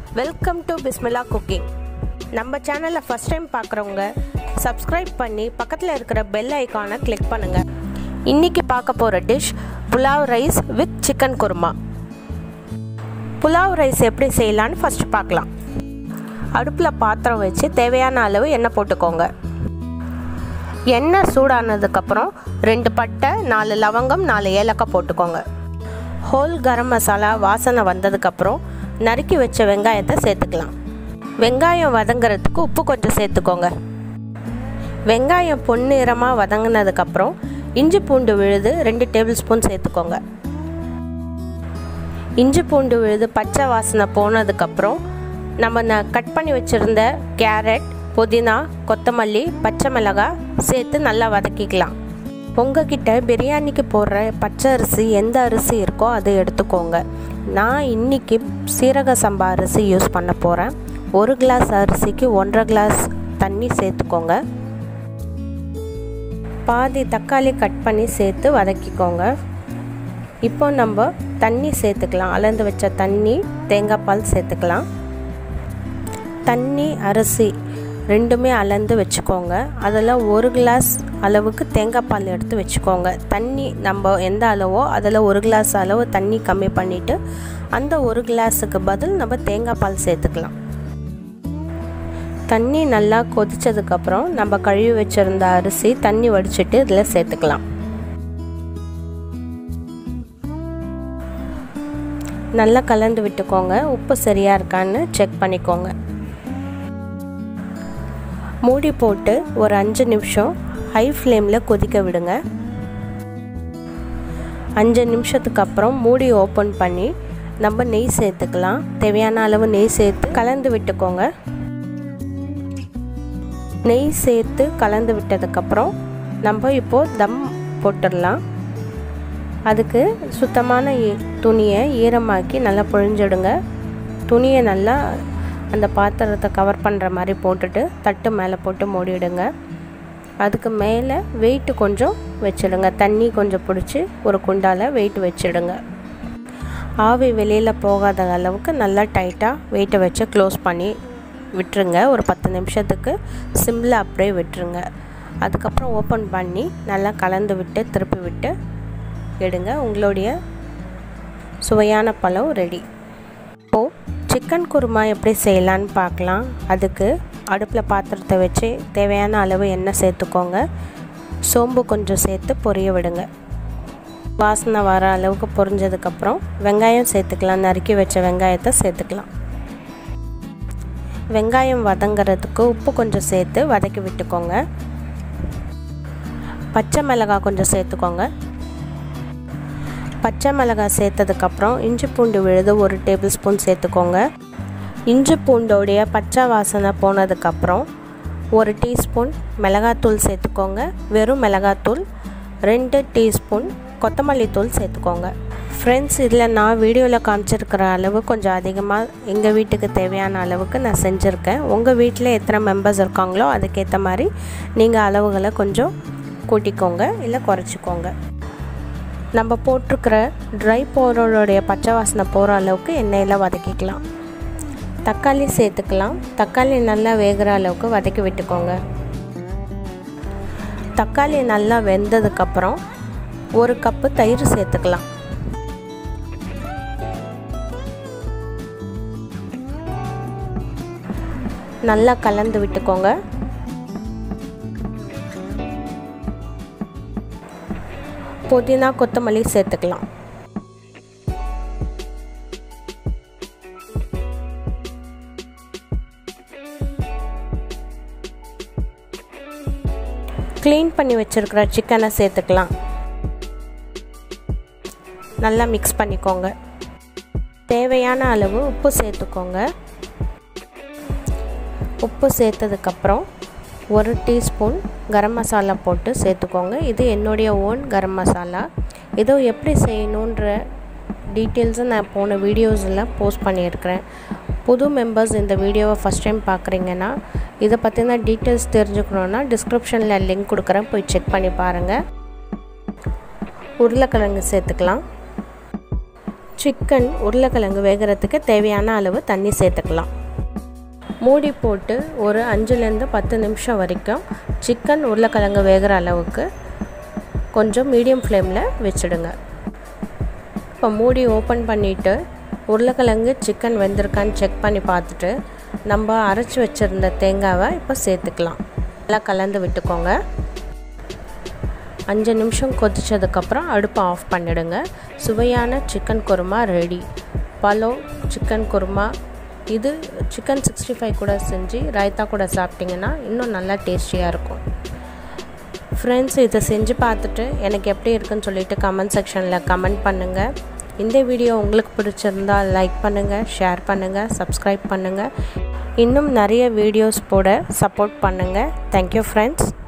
welcome to Bismillah cooking நம்ம சேனலை first time பார்க்குறவங்க சப்ஸ்கிரைப் பண்ணி பக்கத்தில் இருக்கிற பெல் ஐக்கானை கிளிக் பண்ணுங்கள் இன்றைக்கி பார்க்க போகிற dish pulao rice with chicken kurma pulao rice எப்படி செய்யலான்னு ஃபஸ்ட் பார்க்கலாம் அடுப்பில் பாத்திரம் வச்சு தேவையான அளவு எண்ணெய் போட்டுக்கோங்க எண்ணெய் சூடானதுக்கப்புறம் ரெண்டு பட்டை நாலு லவங்கம் நாலு ஏலக்காய் போட்டுக்கோங்க ஹோல் கரம் மசாலா வாசனை வந்ததுக்கப்புறம் நறுக்கி வச்ச வெங்காயத்தை சேர்த்துக்கலாம் வெங்காயம் வதங்கிறதுக்கு உப்பு கொஞ்சம் சேர்த்துக்கோங்க வெங்காயம் பொன்னிறமாக வதங்கினதுக்கப்புறம் இஞ்சி பூண்டு விழுது ரெண்டு டேபிள் ஸ்பூன் சேர்த்துக்கோங்க இஞ்சி பூண்டு விழுது பச்சை வாசனை போனதுக்கப்புறம் நம்ம ந கட் பண்ணி வச்சுருந்த கேரட் புதினா கொத்தமல்லி பச்சை மிளகாய் சேர்த்து நல்லா வதக்கிக்கலாம் உங்ககிட்ட பிரியாணிக்கு போடுற பச்சை அரிசி எந்த அரிசி இருக்கோ அதை எடுத்துக்கோங்க நான் இன்றைக்கி சீரக சம்பா அரிசி யூஸ் பண்ண போகிறேன் ஒரு கிளாஸ் அரிசிக்கு ஒன்றரை கிளாஸ் தண்ணி சேர்த்துக்கோங்க பாதி தக்காளி கட் பண்ணி சேர்த்து வதக்கிக்கோங்க இப்போ நம்ம தண்ணி சேர்த்துக்கலாம் அளந்து வச்ச தண்ணி தேங்காய் பால் சேர்த்துக்கலாம் தண்ணி அரிசி ரெண்டுமே அளந்து வச்சுக்கோங்க அதில் ஒரு கிளாஸ் அளவுக்கு தேங்காய் பால் எடுத்து வச்சுக்கோங்க தண்ணி நம்ம எந்த அளவோ அதில் ஒரு கிளாஸ் அளவு தண்ணி கம்மி பண்ணிவிட்டு அந்த ஒரு கிளாஸுக்கு பதில் நம்ம தேங்காய் பால் சேர்த்துக்கலாம் தண்ணி நல்லா கொதித்ததுக்கப்புறம் நம்ம கழுவி வச்சுருந்த அரிசி தண்ணி வடிச்சிட்டு இதில் சேர்த்துக்கலாம் நல்லா கலந்து விட்டுக்கோங்க உப்பு சரியாக இருக்கான்னு செக் பண்ணிக்கோங்க மூடி போட்டு ஒரு அஞ்சு நிமிஷம் ஹை ஃப்ளேமில் கொதிக்க விடுங்க அஞ்சு நிமிஷத்துக்கு அப்புறம் மூடி ஓப்பன் பண்ணி நம்ம நெய் சேர்த்துக்கலாம் தேவையான அளவு நெய் சேர்த்து கலந்து விட்டுக்கோங்க நெய் சேர்த்து கலந்து விட்டதுக்கப்புறம் நம்ம இப்போது தம் போட்டுடலாம் அதுக்கு சுத்தமான துணியை ஈரமாக்கி நல்லா புழிஞ்சிடுங்க துணியை நல்லா அந்த பாத்திரத்தை கவர் பண்ணுற மாதிரி போட்டுட்டு தட்டு மேலே போட்டு மூடிடுங்க அதுக்கு மேலே வெயிட்டு கொஞ்சம் வச்சிடுங்க தண்ணி கொஞ்சம் பிடிச்சி ஒரு குண்டால் வெயிட் வச்சிடுங்க ஆவி வெளியில் போகாத அளவுக்கு நல்லா டைட்டாக வெயிட்டை வச்சு க்ளோஸ் பண்ணி விட்டுருங்க ஒரு பத்து நிமிஷத்துக்கு சிம்மில் அப்படியே விட்டுருங்க அதுக்கப்புறம் ஓப்பன் பண்ணி நல்லா கலந்து விட்டு திருப்பி விட்டு எடுங்க உங்களுடைய சுவையான பழம் ரெடி இப்போது சிக்கன் குருமா எப்படி செய்யலான்னு பார்க்கலாம் அதுக்கு அடுப்பில் பாத்திரத்தை வச்சு தேவையான அளவு எண்ணெய் சேர்த்துக்கோங்க சோம்பு கொஞ்சம் சேர்த்து பொரிய விடுங்க வாசனை வர அளவுக்கு பொரிஞ்சதுக்கப்புறம் வெங்காயம் சேர்த்துக்கலாம் நறுக்கி வச்ச வெங்காயத்தை சேர்த்துக்கலாம் வெங்காயம் வதங்கிறதுக்கு உப்பு கொஞ்சம் சேர்த்து வதக்கி விட்டுக்கோங்க பச்சை மிளகாய் கொஞ்சம் சேர்த்துக்கோங்க பச்சை மிளகாய் சேர்த்ததுக்கப்புறம் இஞ்சி பூண்டு விழுது ஒரு டேபிள் ஸ்பூன் சேர்த்துக்கோங்க இஞ்சி பூண்டோடைய பச்சை வாசனை போனதுக்கப்புறம் ஒரு டீஸ்பூன் மிளகாத்தூள் சேர்த்துக்கோங்க வெறும் மிளகாத்தூள் ரெண்டு டீஸ்பூன் கொத்தமல்லி தூள் சேர்த்துக்கோங்க ஃப்ரெண்ட்ஸ் இதில் நான் வீடியோவில் காமிச்சிருக்கிற அளவு கொஞ்சம் அதிகமாக எங்கள் வீட்டுக்கு தேவையான அளவுக்கு நான் செஞ்சுருக்கேன் உங்கள் வீட்டில் எத்தனை மெம்பர்ஸ் இருக்காங்களோ அதுக்கேற்ற மாதிரி நீங்கள் அளவுகளை கொஞ்சம் கூட்டிக்கோங்க இல்லை குறைச்சிக்கோங்க நம்ம போட்டிருக்கிற ட்ரை பவுடருடைய பச்சை வாசனை போகிற அளவுக்கு எண்ணெயில் வதக்கிக்கலாம் தக்காளி சேர்த்துக்கலாம் தக்காளி நல்லா வேகிற அளவுக்கு வதக்கி விட்டுக்கோங்க தக்காளி நல்லா வெந்ததுக்கப்புறம் ஒரு கப்பு தயிர் சேர்த்துக்கலாம் நல்லா கலந்து விட்டுக்கோங்க புதினா கொத்தமல்லி சேர்த்துக்கலாம் க்ளீன் பண்ணி வச்சுருக்கிற சிக்கனை சேர்த்துக்கலாம் நல்லா மிக்ஸ் பண்ணிக்கோங்க தேவையான அளவு உப்பு சேர்த்துக்கோங்க உப்பு சேர்த்ததுக்கப்புறம் ஒரு டீஸ்பூன் கரம் மசாலா போட்டு சேர்த்துக்கோங்க இது என்னுடைய ஓன் கரம் மசாலா இதோ எப்படி செய்யணுன்ற டீட்டெயில்ஸை நான் போன வீடியோஸில் போஸ்ட் பண்ணியிருக்கிறேன் புது மெம்பர்ஸ் இந்த வீடியோவை ஃபஸ்ட் டைம் பார்க்குறீங்கன்னா இதை பற்றின டீட்டெயில்ஸ் தெரிஞ்சுக்கணுன்னா டிஸ்கிரிப்ஷனில் லிங்க் கொடுக்குறேன் போய் செக் பண்ணி பாருங்கள் உருளைக்கிழங்கு சேர்த்துக்கலாம் சிக்கன் உருளைக்கிழங்கு வேகிறதுக்கு தேவையான அளவு தண்ணி சேர்த்துக்கலாம் மூடி போட்டு ஒரு அஞ்சுலேருந்து பத்து நிமிஷம் வரைக்கும் சிக்கன் உருளைக்கிழங்கு வேகிற அளவுக்கு கொஞ்சம் மீடியம் ஃப்ளேமில் வச்சுடுங்க இப்போ மூடி ஓப்பன் பண்ணிவிட்டு உருளைக்கிழங்கு சிக்கன் வெந்திருக்கான்னு செக் பண்ணி பார்த்துட்டு நம்ம அரைச்சி வச்சுருந்த தேங்காவை இப்போ சேர்த்துக்கலாம் நல்லா கலந்து விட்டுக்கோங்க அஞ்சு நிமிஷம் கொதித்ததுக்கப்புறம் அடுப்பை ஆஃப் பண்ணிவிடுங்க சுவையான சிக்கன் குருமா ரெடி பலோ சிக்கன் குருமா இது சிக்கன் சிக்ஸ்டி ஃபைவ் கூட செஞ்சு ரைத்தா கூட சாப்பிட்டிங்கன்னா இன்னும் நல்லா டேஸ்டியாக இருக்கும் ஃப்ரெண்ட்ஸ் இதை செஞ்சு பார்த்துட்டு எனக்கு எப்படி இருக்குன்னு சொல்லிட்டு கமெண்ட் செக்ஷனில் கமெண்ட் பண்ணுங்கள் இந்த வீடியோ உங்களுக்கு பிடிச்சிருந்தா லைக் பண்ணுங்கள் ஷேர் பண்ணுங்கள் சப்ஸ்கிரைப் பண்ணுங்கள் இன்னும் நிறைய வீடியோஸ் போட சப்போர்ட் பண்ணுங்கள் தேங்க்யூ ஃப்ரெண்ட்ஸ்